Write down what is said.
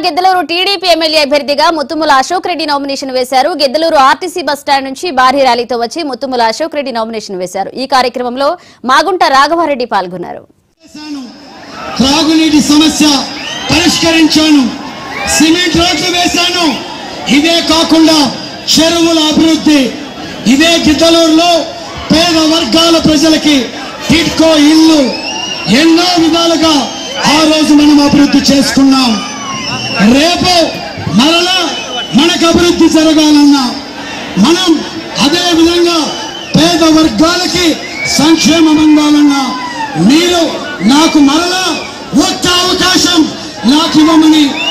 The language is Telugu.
గిద్దలూరు టీడీపీ ఎమ్మెల్యే అభ్యర్థిగా ముత్తుముల అశోక్ రెడ్డి నామినేషన్ వేశారు గిద్దలూరు ఆర్టీసీ బస్టాండ్ నుంచి భారీ ర్యాలీతో వచ్చి ముత్తుముల అశోక్ రెడ్డి నామినేషన్ వేశారు ఈ కార్యక్రమంలో మాగుంట రాఘవారెడ్డి పాల్గొన్నారు చేశాను త్రాగునీటి సమస్య పరిష్కరించాను సిమెంట్ రోడ్లు వేశాను ఇదే కాకుండా చెరువుల అభివృద్ధి ఇదే గిద్దలూరులో పేద వర్గాల ప్రజలకి టిట్కో ఇల్లు ఎన్నో విధాలుగా ఆ రోజు మనం అభివృద్ధి చేసుకున్నాం రేపు మరలా మనకు అభివృద్ధి జరగాలన్నా మనం అదే విధంగా పేద వర్గాలకి సంక్షేమం అందాలన్నా మీరు నాకు మరలా ఒక్క అవకాశం నాకు ఇవ్వమని